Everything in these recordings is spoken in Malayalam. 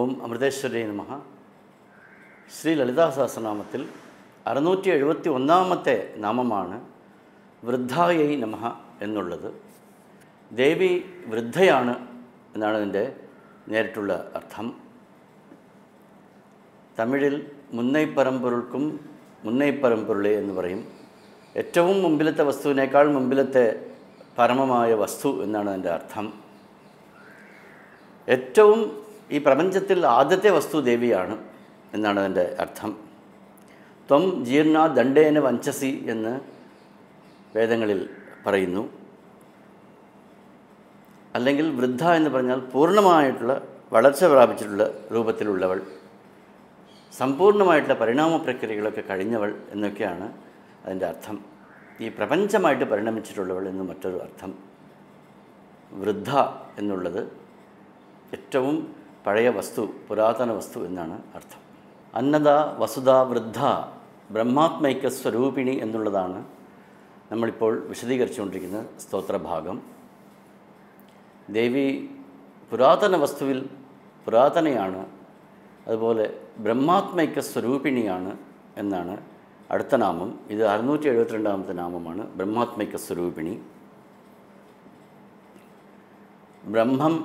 ഓം അമൃതേശ്വരി നമഃ ശ്രീ ലളിതാ സഹസ്രനാമത്തിൽ അറുന്നൂറ്റി എഴുപത്തി ഒന്നാമത്തെ നാമമാണ് വൃദ്ധായൈ നമഃ എന്നുള്ളത് ദേവി വൃദ്ധയാണ് എന്നാണ് ഇതിൻ്റെ നേരിട്ടുള്ള അർത്ഥം തമിഴിൽ മുന്നൈപ്പരമ്പൊരുൾക്കും മുന്നൈപ്പരമ്പൊരുളെ എന്ന് പറയും ഏറ്റവും മുമ്പിലത്തെ വസ്തുവിനേക്കാൾ മുമ്പിലത്തെ പരമമായ വസ്തു എന്നാണ് അതിൻ്റെ അർത്ഥം ഏറ്റവും ഈ പ്രപഞ്ചത്തിൽ ആദ്യത്തെ വസ്തു ദേവിയാണ് എന്നാണ് അതിൻ്റെ അർത്ഥം ത്വം ജീർണ ദണ്ഡേന വഞ്ചസി എന്ന് വേദങ്ങളിൽ പറയുന്നു അല്ലെങ്കിൽ വൃദ്ധ എന്ന് പറഞ്ഞാൽ പൂർണ്ണമായിട്ടുള്ള വളർച്ച പ്രാപിച്ചിട്ടുള്ള രൂപത്തിലുള്ളവൾ സമ്പൂർണ്ണമായിട്ടുള്ള പരിണാമ പ്രക്രിയകളൊക്കെ കഴിഞ്ഞവൾ എന്നൊക്കെയാണ് അതിൻ്റെ അർത്ഥം ഈ പ്രപഞ്ചമായിട്ട് പരിണമിച്ചിട്ടുള്ളവൾ എന്ന് മറ്റൊരു അർത്ഥം വൃദ്ധ എന്നുള്ളത് ഏറ്റവും പഴയ വസ്തു പുരാതന വസ്തു എന്നാണ് അർത്ഥം അന്നദ വസുധ വൃദ്ധ ബ്രഹ്മാത്മൈക്യ സ്വരൂപിണി എന്നുള്ളതാണ് നമ്മളിപ്പോൾ വിശദീകരിച്ചുകൊണ്ടിരിക്കുന്ന സ്തോത്രഭാഗം ദേവി പുരാതന വസ്തുവിൽ പുരാതനയാണ് അതുപോലെ ബ്രഹ്മാത്മൈക്യ സ്വരൂപിണിയാണ് എന്നാണ് അടുത്ത നാമം ഇത് അറുന്നൂറ്റി എഴുപത്തിരണ്ടാമത്തെ നാമമാണ് ബ്രഹ്മാത്മൈക്യ സ്വരൂപിണി ബ്രഹ്മം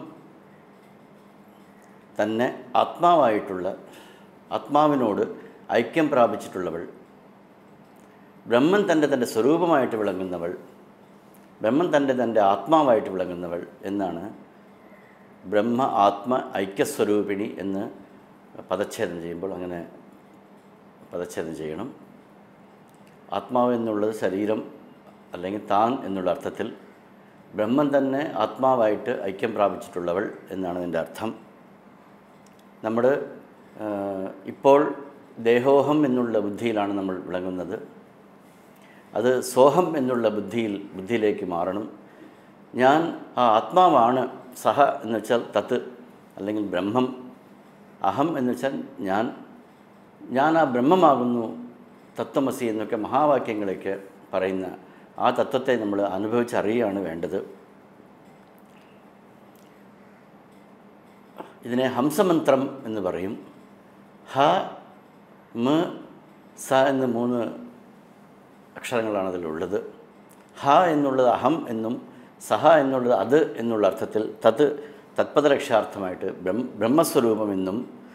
തന്നെ ആത്മാവായിട്ടുള്ള ആത്മാവിനോട് ഐക്യം പ്രാപിച്ചിട്ടുള്ളവൾ ബ്രഹ്മൻ തൻ്റെ തൻ്റെ സ്വരൂപമായിട്ട് വിളങ്ങുന്നവൾ ബ്രഹ്മൻ തൻ്റെ തൻ്റെ ആത്മാവായിട്ട് വിളങ്ങുന്നവൾ എന്നാണ് ബ്രഹ്മ ആത്മ ഐക്യസ്വരൂപിണി എന്ന് പദച്ഛേദം ചെയ്യുമ്പോൾ അങ്ങനെ പദച്ഛേദം ചെയ്യണം ആത്മാവ് എന്നുള്ളത് ശരീരം അല്ലെങ്കിൽ താൻ എന്നുള്ള അർത്ഥത്തിൽ ബ്രഹ്മൻ തന്നെ ആത്മാവായിട്ട് ഐക്യം പ്രാപിച്ചിട്ടുള്ളവൾ എന്നാണ് അതിൻ്റെ അർത്ഥം നമ്മൾ ഇപ്പോൾ ദേഹോഹം എന്നുള്ള ബുദ്ധിയിലാണ് നമ്മൾ വിളങ്ങുന്നത് അത് സോഹം എന്നുള്ള ബുദ്ധിയിൽ ബുദ്ധിയിലേക്ക് മാറണം ഞാൻ ആ ആത്മാവാണ് സഹ എന്ന് വെച്ചാൽ തത്ത് അല്ലെങ്കിൽ ബ്രഹ്മം അഹം എന്ന് വെച്ചാൽ ഞാൻ ഞാൻ ആ ബ്രഹ്മമാകുന്നു തത്വമസി എന്നൊക്കെ മഹാവാക്യങ്ങളൊക്കെ പറയുന്ന ആ തത്വത്തെ നമ്മൾ അനുഭവിച്ചറിയുകയാണ് വേണ്ടത് ഇതിനെ ഹംസമന്ത്രം എന്ന് പറയും ഹ മ സ എന്ന് മൂന്ന് അക്ഷരങ്ങളാണ് അതിലുള്ളത് ഹ എന്നുള്ളത് അഹം എന്നും സഹ എന്നുള്ളത് അത് എന്നുള്ള അർത്ഥത്തിൽ തത് തത്പദരക്ഷാർത്ഥമായിട്ട് ബ്രഹ്മ ബ്രഹ്മസ്വരൂപം എന്നും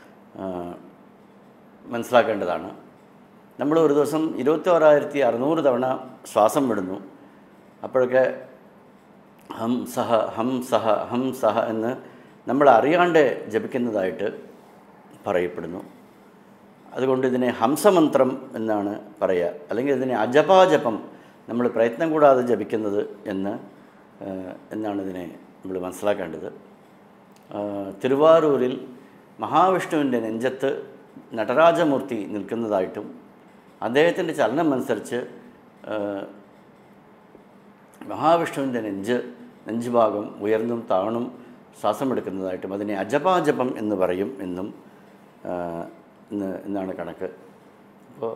മനസ്സിലാക്കേണ്ടതാണ് നമ്മൾ ഒരു ദിവസം ഇരുപത്തി ഓരായിരത്തി അറുന്നൂറ് തവണ ശ്വാസം വിടുന്നു അപ്പോഴൊക്കെ ഹം സഹ ഹം സഹ ഹം സഹ എന്ന് നമ്മൾ അറിയാണ്ട് ജപിക്കുന്നതായിട്ട് പറയപ്പെടുന്നു അതുകൊണ്ട് ഇതിനെ ഹംസമന്ത്രം എന്നാണ് പറയുക അല്ലെങ്കിൽ ഇതിനെ അജപാജപം നമ്മൾ പ്രയത്നം കൂടാതെ ജപിക്കുന്നത് എന്ന് എന്നാണ് ഇതിനെ നമ്മൾ മനസ്സിലാക്കേണ്ടത് തിരുവാരൂരിൽ മഹാവിഷ്ണുവിൻ്റെ നെഞ്ചത്ത് നടരാജമൂർത്തി നിൽക്കുന്നതായിട്ടും അദ്ദേഹത്തിൻ്റെ ചലനം അനുസരിച്ച് മഹാവിഷ്ണുവിൻ്റെ നെഞ്ച് നെഞ്ചുഭാഗം ഉയർന്നും താണും ശ്വാസമെടുക്കുന്നതായിട്ടും അതിനെ അജപാജപം എന്ന് പറയും എന്നും എന്ന് എന്നാണ് കണക്ക് അപ്പോൾ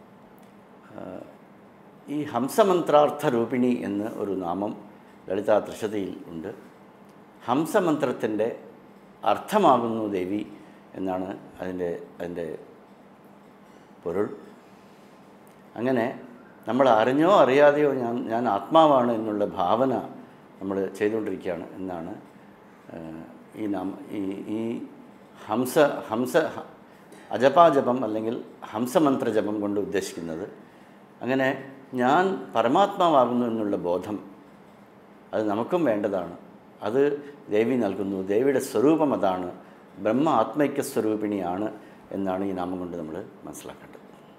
ഈ ഹംസമന്ത്രാർത്ഥ രൂപിണി എന്ന് ഒരു നാമം ലളിതാ ത്രിശതിയിൽ ഉണ്ട് ഹംസമന്ത്രത്തിൻ്റെ അർത്ഥമാകുന്നു ദേവി എന്നാണ് അതിൻ്റെ അതിൻ്റെ പൊരുൾ അങ്ങനെ നമ്മൾ അറിഞ്ഞോ അറിയാതെയോ ഞാൻ ഞാൻ ആത്മാവാണ് എന്നുള്ള ഭാവന നമ്മൾ ചെയ്തുകൊണ്ടിരിക്കുകയാണ് എന്നാണ് ഈ നാമ ഈ ഈ ഹംസ ഹംസ അജപാജപം അല്ലെങ്കിൽ ഹംസമന്ത്രജപം കൊണ്ട് ഉദ്ദേശിക്കുന്നത് അങ്ങനെ ഞാൻ പരമാത്മാവാകുന്നു എന്നുള്ള ബോധം അത് നമുക്കും വേണ്ടതാണ് അത് ദേവി നൽകുന്നു ദേവിയുടെ സ്വരൂപം അതാണ് ബ്രഹ്മ ആത്മൈക്യ സ്വരൂപിണിയാണ് എന്നാണ് ഈ നാമം കൊണ്ട് നമ്മൾ മനസ്സിലാക്കേണ്ടത്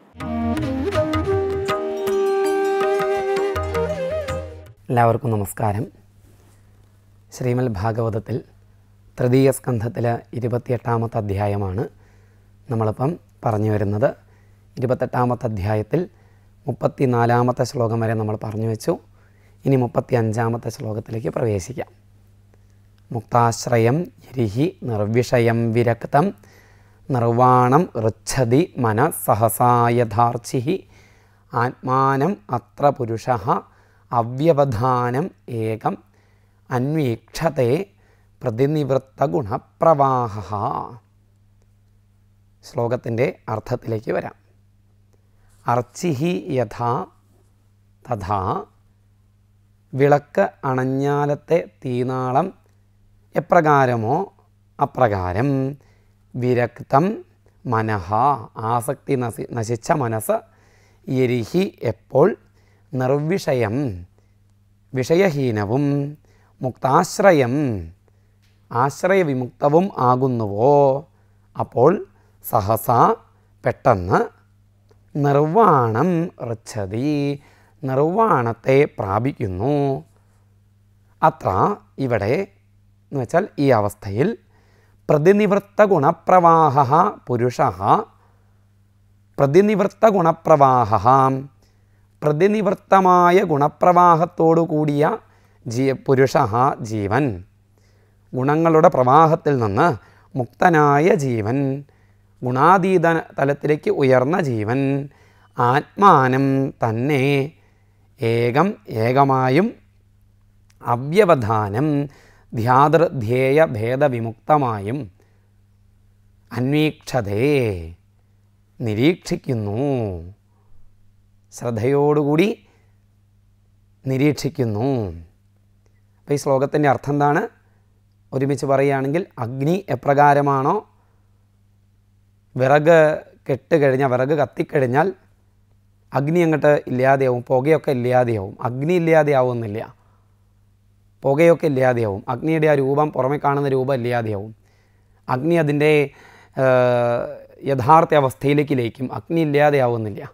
എല്ലാവർക്കും നമസ്കാരം ശ്രീമൽ ഭാഗവതത്തിൽ തൃതീയ സ്കന്ധത്തിൽ ഇരുപത്തിയെട്ടാമത്തെ അധ്യായമാണ് നമ്മളിപ്പം പറഞ്ഞു വരുന്നത് ഇരുപത്തെട്ടാമത്തെ അധ്യായത്തിൽ മുപ്പത്തിനാലാമത്തെ ശ്ലോകം വരെ നമ്മൾ പറഞ്ഞു വെച്ചു ഇനി മുപ്പത്തി അഞ്ചാമത്തെ ശ്ലോകത്തിലേക്ക് പ്രവേശിക്കാം മുക്താശ്രയം യരിഹി നിർവിഷയം വിരക്തം നിർവാണം ഋച്ഛതി മന സഹസായഥാർച്ചി ആത്മാനം അത്ര പുരുഷ അവ്യവധാനം ഏകം അന്വീക്ഷത്തെ പ്രതിനിവൃത്ത ഗുണപ്രവാഹ ശ്ലോകത്തിൻ്റെ അർത്ഥത്തിലേക്ക് വരാം അർച്ചിഹി യഥാ തഥാ വിളക്ക് അണഞ്ഞാലത്തെ തീനാളം എപ്രകാരമോ അപ്രകാരം വിരക്തം മനഃ ആസക്തി നസി നശിച്ച മനസ്സ് എരിഹി എപ്പോൾ നിർവിഷയം വിഷയഹീനവും മുക്താശ്രയം ആശ്രയവിമുക്തവും ആകുന്നുവോ അപ്പോൾ സഹസ പെട്ടെന്ന് നിർവാണം ഋച്ഛതി നിർവാണത്തെ പ്രാപിക്കുന്നു അത്ര ഇവിടെ എന്ന് വെച്ചാൽ ഈ അവസ്ഥയിൽ പ്രതിനിവൃത്ത ഗുണപ്രവാഹ പുരുഷ പ്രതിനിവൃത്ത ഗുണപ്രവാഹ പ്രതിനിവൃത്തമായ ഗുണപ്രവാഹത്തോടു കൂടിയ ജീ പുരുഷ ജീവൻ ഗുണങ്ങളുടെ പ്രവാഹത്തിൽ നിന്ന് മുക്തനായ ജീവൻ ഗുണാതീത തലത്തിലേക്ക് ഉയർന്ന ജീവൻ ആത്മാനം തന്നെ ഏകം ഏകമായും അവ്യവധാനം ധ്യാതൃധ്യേയ ഭേദവിമുക്തമായും അന്വീക്ഷതേ നിരീക്ഷിക്കുന്നു ശ്രദ്ധയോടുകൂടി നിരീക്ഷിക്കുന്നു അപ്പോൾ ഈ ശ്ലോകത്തിൻ്റെ അർത്ഥം എന്താണ് ഒരുമിച്ച് പറയുകയാണെങ്കിൽ അഗ്നി എപ്രകാരമാണോ വിറക് കെട്ട് കഴിഞ്ഞാൽ വിറക് കത്തിക്കഴിഞ്ഞാൽ അഗ്നി അങ്ങോട്ട് ഇല്ലാതെയാവും പുകയൊക്കെ ഇല്ലാതെയാവും അഗ്നി ഇല്ലാതെയാവുന്നില്ല പുകയൊക്കെ ഇല്ലാതെയാവും അഗ്നിയുടെ ആ രൂപം പുറമെ കാണുന്ന രൂപം ഇല്ലാതെയാവും അഗ്നി അതിൻ്റെ ആ, യഥാർത്ഥ അവസ്ഥയിലേക്ക് ലയിക്കും അഗ്നി ഇല്ലാതെയാവുന്നില്ല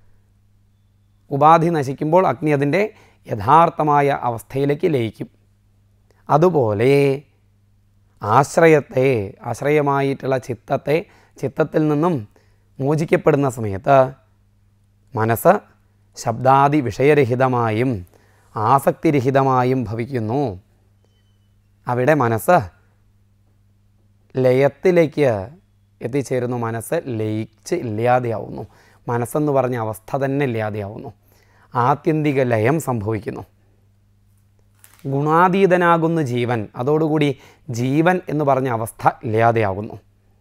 ഉപാധി നശിക്കുമ്പോൾ അഗ്നി അതിൻ്റെ യഥാർത്ഥമായ അവസ്ഥയിലേക്ക് ലയിക്കും അതുപോലെ ആശ്രയത്തെ ആശ്രയമായിട്ടുള്ള ചിത്തത്തെ ചിത്തത്തിൽ നിന്നും മോചിക്കപ്പെടുന്ന സമയത്ത് മനസ്സ് ശബ്ദാദി വിഷയരഹിതമായും ആസക്തിരഹിതമായും ഭവിക്കുന്നു അവിടെ മനസ്സ് ലയത്തിലേക്ക് എത്തിച്ചേരുന്നു മനസ്സ് ലയിച്ച് ഇല്ലാതെയാവുന്നു മനസ്സെന്ന് പറഞ്ഞ അവസ്ഥ തന്നെ ഇല്ലാതെയാവുന്നു ആത്യന്തിക ലയം സംഭവിക്കുന്നു ഗുണാതീതനാകുന്ന ജീവൻ അതോടുകൂടി ജീവൻ എന്ന് പറഞ്ഞ അവസ്ഥ ഇല്ലാതെയാകുന്നു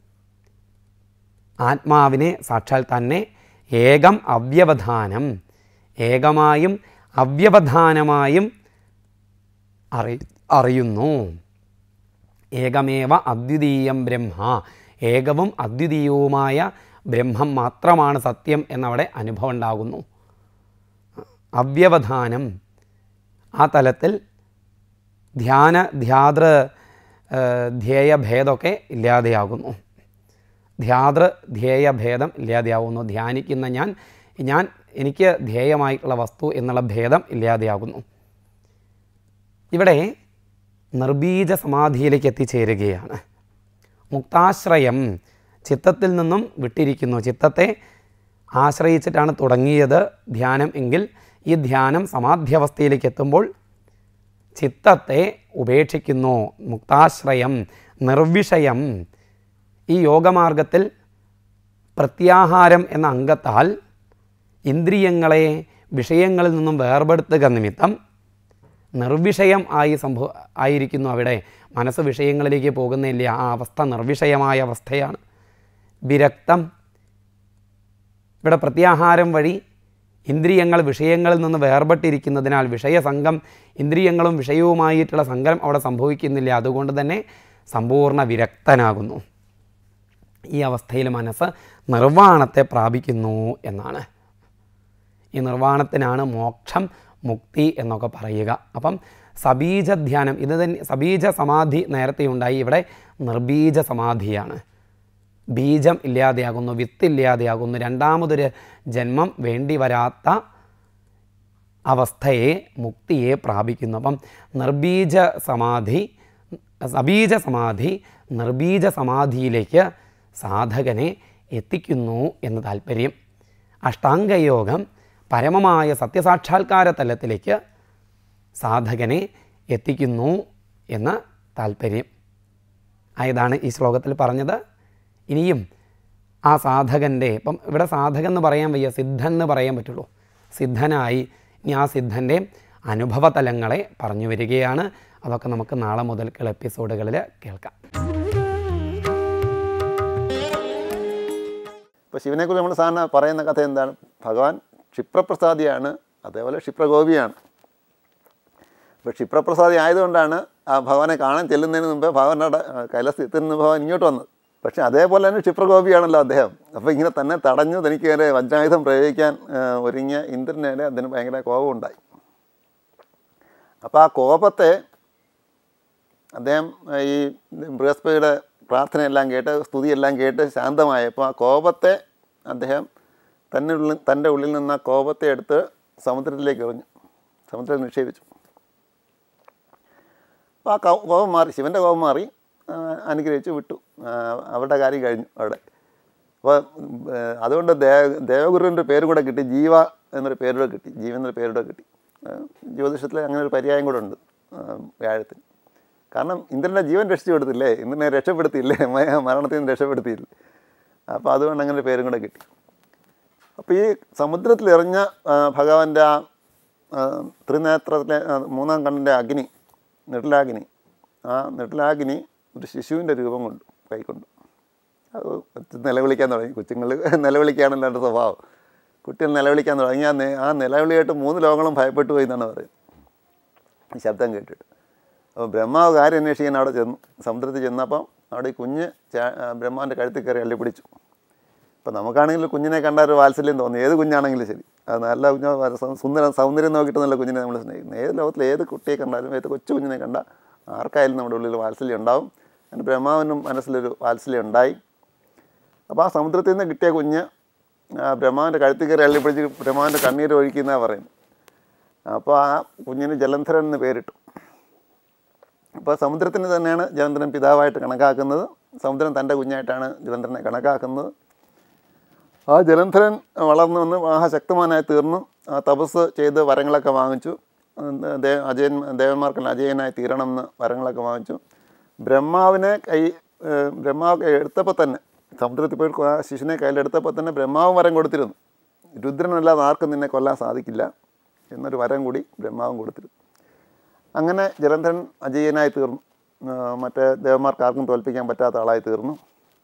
ആത്മാവിനെ സാക്ഷാൽ തന്നെ ഏകം അവ്യവധാനം ഏകമായും അവ്യവധാനമായും അറി അറിയുന്നു ഏകമേവ അദ്വിതീയം ബ്രഹ്മ ഏകവും അദ്വിതീയവുമായ ബ്രഹ്മം മാത്രമാണ് സത്യം എന്നവിടെ അനുഭവം ഉണ്ടാകുന്നു അവ്യവധാനം ആ തലത്തിൽ ധ്യാന ധ്യാതൃ ഏഹ്, ധ്യേയഭേദമൊക്കെ ഇല്ലാതെയാകുന്നു ധ്യാതൃ ധ്യേയഭേദം ഇല്ലാതെയാകുന്നു ധ്യാനിക്കുന്ന ഞാൻ ഞാൻ എനിക്ക് ധ്യേയമായിട്ടുള്ള വസ്തു എന്നുള്ള ഭേദം ഇല്ലാതെയാകുന്നു ഇവിടെ നിർബീജ സമാധിയിലേക്ക് എത്തിച്ചേരുകയാണ് മുക്താശ്രയം ചിത്തത്തിൽ നിന്നും വിട്ടിരിക്കുന്നു ചിത്തത്തെ ആശ്രയിച്ചിട്ടാണ് തുടങ്ങിയത് ധ്യാനം എങ്കിൽ ഈ ധ്യാനം സമാധ്യവസ്ഥയിലേക്ക് എത്തുമ്പോൾ ചിത്തത്തെ ഉപേക്ഷിക്കുന്നു മുക്താശ്രയം നിർവിഷയം ഈ യോഗമാർഗത്തിൽ പ്രത്യാഹാരം എന്ന അംഗത്താൽ ഇന്ദ്രിയങ്ങളെ വിഷയങ്ങളിൽ നിന്നും വേർപെടുത്തുക നിമിത്തം നിർവിഷയം ആയി സംഭവ ആയിരിക്കുന്നു അവിടെ മനസ്സ് വിഷയങ്ങളിലേക്ക് പോകുന്നില്ല ആ അവസ്ഥ നിർവിഷയമായ അവസ്ഥയാണ് വിരക്തം ഇവിടെ പ്രത്യാഹാരം വഴി ഇന്ദ്രിയങ്ങൾ വിഷയങ്ങളിൽ നിന്ന് വേർപെട്ടിരിക്കുന്നതിനാൽ വിഷയസംഘം ഇന്ദ്രിയങ്ങളും വിഷയവുമായിട്ടുള്ള സംഘം അവിടെ സംഭവിക്കുന്നില്ല അതുകൊണ്ട് തന്നെ സമ്പൂർണ്ണ വിരക്തനാകുന്നു ഈ അവസ്ഥയിൽ മനസ്സ് നിർവ്വാണത്തെ പ്രാപിക്കുന്നു എന്നാണ് ഈ നിർവ്വാണത്തിനാണ് മോക്ഷം മുക്തി എന്നൊക്കെ പറയുക അപ്പം സബീജ ധ്യാനം ഇത് തന്നെ സബീജ സമാധി നേരത്തെ ഉണ്ടായി ഇവിടെ നിർബീജ സമാധിയാണ് ബീജം ഇല്ലാതെയാകുന്നു വിത്ത് ഇല്ലാതെയാകുന്നു രണ്ടാമതൊരു ജന്മം വേണ്ടി വരാത്ത അവസ്ഥയെ മുക്തിയെ പ്രാപിക്കുന്നു അപ്പം നിർബീജ സമാധി സബീജ സമാധി നിർബീജ സമാധിയിലേക്ക് സാധകനെ എത്തിക്കുന്നു എന്ന് താല്പര്യം അഷ്ടാംഗയോഗം പരമമായ സത്യസാക്ഷാത്കാര തലത്തിലേക്ക് സാധകനെ എത്തിക്കുന്നു എന്ന് താല്പര്യം ആയതാണ് ഈ ശ്ലോകത്തിൽ പറഞ്ഞത് ഇനിയും ആ സാധകൻ്റെ ഇപ്പം ഇവിടെ സാധകൻ എന്ന് പറയാൻ വയ്യ സിദ്ധൻ എന്ന് പറയാൻ പറ്റുള്ളൂ സിദ്ധനായി ഇനി ആ സിദ്ധൻ്റെ അനുഭവതലങ്ങളെ പറഞ്ഞു വരികയാണ് അതൊക്കെ നമുക്ക് നാളെ മുതൽക്കുള്ള എപ്പിസോഡുകളിൽ കേൾക്കാം അപ്പോൾ ശിവനെക്കുറിച്ച് നമ്മൾ സാധാരണ പറയുന്ന കഥ എന്താണ് ഭഗവാൻ ക്ഷിപ്രപ്രസാദിയാണ് അതേപോലെ ക്ഷിപ്രഗോപിയാണ് അപ്പോൾ ക്ഷിപ്രപ്രസാദി ആയതുകൊണ്ടാണ് ആ ഭഗവാനെ കാണാൻ ചെല്ലുന്നതിന് മുമ്പേ ഭഗവാനോട് കൈലാസത്തിൽ എത്തുന്ന ഭഗവാൻ ഇങ്ങോട്ട് വന്നത് പക്ഷേ അതേപോലെ തന്നെ ക്ഷിപ്രഗോപിയാണല്ലോ അദ്ദേഹം അപ്പോൾ ഇങ്ങനെ തന്നെ തടഞ്ഞു തനിക്ക് നേരെ വജ്രായുധം പ്രയോഗിക്കാൻ ആ, ഒരുങ്ങിയ ഇന്ദ്രനേരെ അതിന് ഭയങ്കര കോപമുണ്ടായി അപ്പോൾ ആ കോപത്തെ അദ്ദേഹം ആ, ഈ ബൃഹസ്പതിയുടെ പ്രാർത്ഥനയെല്ലാം കേട്ട് സ്തുതിയെല്ലാം കേട്ട് ശാന്തമായപ്പോൾ ആ കോപത്തെ അദ്ദേഹം തന്നെ ഉള്ളിൽ തൻ്റെ ഉള്ളിൽ നിന്ന് ആ കോപത്തെ എടുത്ത് സമുദ്രത്തിലേക്ക് എറിഞ്ഞു സമുദ്രത്തിൽ നിക്ഷേപിച്ചു അപ്പോൾ ആ കോ- കോപം മാറി ശിവൻ്റെ കോപം മാറി ആ, അനുഗ്രഹിച്ച് വിട്ടു ആ, അവരുടെ കാര്യം കഴിഞ്ഞു അവിടെ അപ്പോൾ അതുകൊണ്ട് ദേ ദേവഗുരുവിൻ്റെ പേരും കൂടെ കിട്ടി ജീവ എന്നൊരു പേരൂടെ കിട്ടി ജീവൻ എന്നൊരു പേരൂടെ കിട്ടി ആ, ജ്യോതിഷത്തിൽ അങ്ങനെ ഒരു പര്യായം കൂടെ ഉണ്ട് ആ, വ്യാഴത്തിന് കാരണം ഇന്ദ്രൻ്റെ ജീവൻ രക്ഷിച്ചു കൊടുത്തില്ലേ ഇന്ദ്രനെ രക്ഷപ്പെടുത്തിയില്ലേ മ- മരണത്തിൽ നിന്ന് രക്ഷപ്പെടുത്തിയില്ലേ അപ്പോൾ അതുകൊണ്ട് അങ്ങനെ ഒരു പേരും കൂടെ കിട്ടി അപ്പോൾ ഈ സമുദ്രത്തിൽ എറിഞ്ഞ ആ, ഭഗവാന്റെ ആ ആ, ത്രിനേത്രത്തിലെ ആ, മൂന്നാം കണ്ണിൻ്റെ അഗ്നി നെട്ടിലാഗ്നി ആ നെട്ടിലാഗ്നി ഒരു ശിശുവിൻ്റെ രൂപം കൊണ്ട് കൈക്കൊണ്ട് അത് നിലവിളിക്കാൻ തുടങ്ങി കൊച്ചുങ്ങൾ നിലവിളിക്കാണല്ലോ എൻ്റെ സ്വഭാവം കുട്ടികൾ നിലവിളിക്കാൻ തുടങ്ങി ആ നെ- ആ നിലവിളിയായിട്ട് മൂന്ന് ലോകങ്ങളും ഭയപ്പെട്ടു പോയി എന്നാണ് പറയുന്നത് ഈ ശബ്ദം കേട്ടിട്ട് അപ്പോൾ ബ്രഹ്മാവ് കാര്യം അന്വേഷിക്കാൻ അവിടെ ചെന്നു സമുദ്രത്തിൽ ചെന്നപ്പം അവിടെ ഈ കുഞ്ഞ് ചാ- ആ, ബ്രഹ്മാവിൻ്റെ കഴുത്തിൽ കയറി അള്ളി പിടിച്ചു ഇപ്പം നമുക്കാണെങ്കിൽ കുഞ്ഞിനെ കണ്ട ഒരു വാത്സല്യം തോന്നി ഏത് കുഞ്ഞാണെങ്കിലും ശരി അത് നല്ല കുഞ്ഞ സുന്ദരം സൗന്ദര്യം നോക്കിയിട്ട് നല്ല കുഞ്ഞിനെ നമ്മൾ സ്നേഹിക്കുന്നു ഏത് ലോകത്തിൽ ഏത് കുട്ടിയെ കണ്ടാലും ഏത് കൊച്ചു കുഞ്ഞിനെ കണ്ട ആർക്കായാലും നമ്മുടെ ഉള്ളിൽ വാത്സല്യം ഉണ്ടാവും അതിന് ബ്രഹ്മാവിനും മനസ്സിലൊരു വാത്സല്യം ഉണ്ടായി അപ്പോൾ ആ സമുദ്രത്തിൽ നിന്ന് കിട്ടിയ കുഞ്ഞ് ആ ബ്രഹ്മാവിൻ്റെ കഴുത്തിൽ കയറി അള്ളി പിടിച്ച് ബ്രഹ്മാവിൻ്റെ കണ്ണീര് ഒഴിക്കുന്നതാണ് പറയുന്നത് അപ്പോൾ ആ കുഞ്ഞിന് ജലന്ധരൻ എന്ന് പേരിട്ടു അപ്പോൾ സമുദ്രത്തിന് തന്നെയാണ് ജലന്ധരൻ പിതാവായിട്ട് കണക്കാക്കുന്നത് സമുദ്രം തൻ്റെ കുഞ്ഞായിട്ടാണ് ജലന്ധരനെ കണക്കാക്കുന്നത് ആ ജലന്ധരൻ വളർന്നു വന്ന് മഹാശക്തമാനായി തീർന്നു ആ തപസ് ചെയ്ത് വരങ്ങളൊക്കെ വാങ്ങിച്ചു ദേ അജയൻ ദേവന്മാർക്കെല്ലാം അജയനായി തീരണമെന്ന് വരങ്ങളൊക്കെ വാങ്ങിച്ചു ബ്രഹ്മാവിനെ കൈ ഏഹ് ബ്രഹ്മാവ് എടുത്തപ്പോൾ തന്നെ സമുദ്രത്തിൽ പോയി ആ ശിശുവിനെ കയ്യിലെടുത്തപ്പോൾ തന്നെ ബ്രഹ്മാവും വരം കൊടുത്തിരുന്നു രുദ്രനല്ലാതെ ആർക്കും നിന്നെ കൊല്ലാൻ സാധിക്കില്ല എന്നൊരു വരം കൂടി ബ്രഹ്മാവും കൊടുത്തിരുന്നു അങ്ങനെ ജലന്ധരൻ അജയനായി തീർന്നു ആ, മറ്റേ ദേവന്മാർക്ക് ആർക്കും തോൽപ്പിക്കാൻ പറ്റാത്ത ആളായി തീർന്നു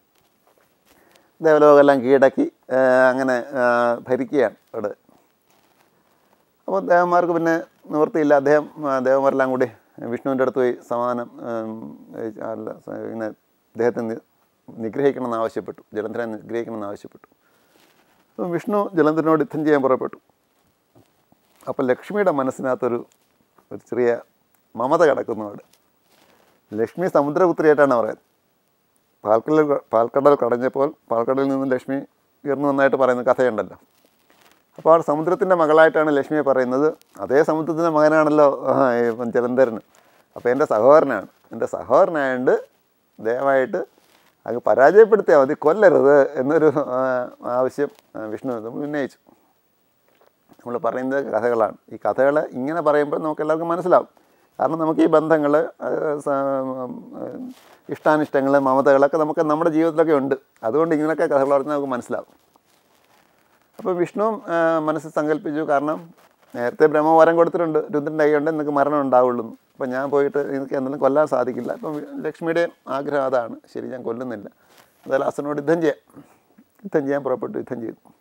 ദേവലോകമെല്ലാം കീഴടക്കി ആ, അങ്ങനെ ആ, ഭരിക്കുകയാണ് അവിടെ അപ്പോൾ ദേവന്മാർക്ക് പിന്നെ നിവൃത്തിയില്ല അദ്ദേഹം ആ, ദേവന്മാരെല്ലാം കൂടി വിഷ്ണുവിൻ്റെ അടുത്ത് പോയി സമാധാനം ഉം, ഏ, അല്ല സ- ഇങ്ങനെ അദ്ദേഹത്തെ നി- നിഗ്രഹിക്കണമെന്ന് ആവശ്യപ്പെട്ടു ജലന്ധരനെ നിഗ്രഹിക്കണമെന്ന് ആവശ്യപ്പെട്ടു അപ്പോൾ വിഷ്ണു ജലന്ധരനോട് യുദ്ധം ചെയ്യാൻ പുറപ്പെട്ടു അപ്പോൾ ലക്ഷ്മിയുടെ മനസ്സിനകത്തൊരു ഒരു ചെറിയ മമത കിടക്കുന്നു അവിടെ ലക്ഷ്മി സമുദ്രപുത്രിയായിട്ടാണ് പറയുന്നത് പാൽക്കടൽ പാൽക്കടൽ കടഞ്ഞപ്പോൾ പാൽക്കടലിൽ നിന്ന് ലക്ഷ്മി ഉയർന്നു വന്നായിട്ട് പറയുന്ന കഥയുണ്ടല്ലോ അപ്പോൾ ആ സമുദ്രത്തിൻ്റെ മകളായിട്ടാണ് ലക്ഷ്മിയെ പറയുന്നത് അതേ സമുദ്രത്തിൻ്റെ മകനാണല്ലോ ആ, ഈ ഇപ്പം ജലന്ധരൻ അപ്പോൾ എൻ്റെ സഹോദരനാണ് എൻ്റെ സഹോദരനായതുകൊണ്ട് ദയവായിട്ട് അങ്ങ് പരാജയപ്പെടുത്തിയാൽ മതി കൊല്ലരുത് എന്നൊരു ആ, ആവശ്യം ആ, വിഷ്ണു നമ്മൾ ഉന്നയിച്ചു നമ്മൾ പറയുന്നത് കഥകളാണ് ഈ കഥകൾ ഇങ്ങനെ പറയുമ്പോൾ നമുക്ക് എല്ലാവർക്കും മനസ്സിലാവും കാരണം നമുക്ക് ഈ ബന്ധങ്ങൾ ഇഷ്ടാനിഷ്ടങ്ങൾ മമതകളൊക്കെ നമുക്ക് നമ്മുടെ ജീവിതത്തിലൊക്കെ ഉണ്ട് അതുകൊണ്ട് ഇങ്ങനെയൊക്കെ കഥകൾ പറഞ്ഞാൽ നമുക്ക് മനസ്സിലാവും അപ്പോൾ വിഷ്ണുവും ആ, മനസ്സിൽ സങ്കല്പിച്ചു കാരണം നേരത്തെ ബ്രഹ്മവരം കൊടുത്തിട്ടുണ്ട് രുദ്രൻ്റെ കൈകൊണ്ട് നിനക്ക് മരണം ഉണ്ടാവുള്ളൂ എന്ന്. അപ്പോൾ ഞാൻ പോയിട്ട് എനിക്ക് എന്തെങ്കിലും കൊല്ലാൻ സാധിക്കില്ല അപ്പം ലക്ഷ്മിയുടെ ആഗ്രഹം അതാണ് ശരി ഞാൻ കൊല്ലുന്നില്ല എന്തായാലും അസനോട് യുദ്ധം ചെയ്യാം യുദ്ധം ചെയ്യാൻ പുറപ്പെട്ടു യുദ്ധം ചെയ്തു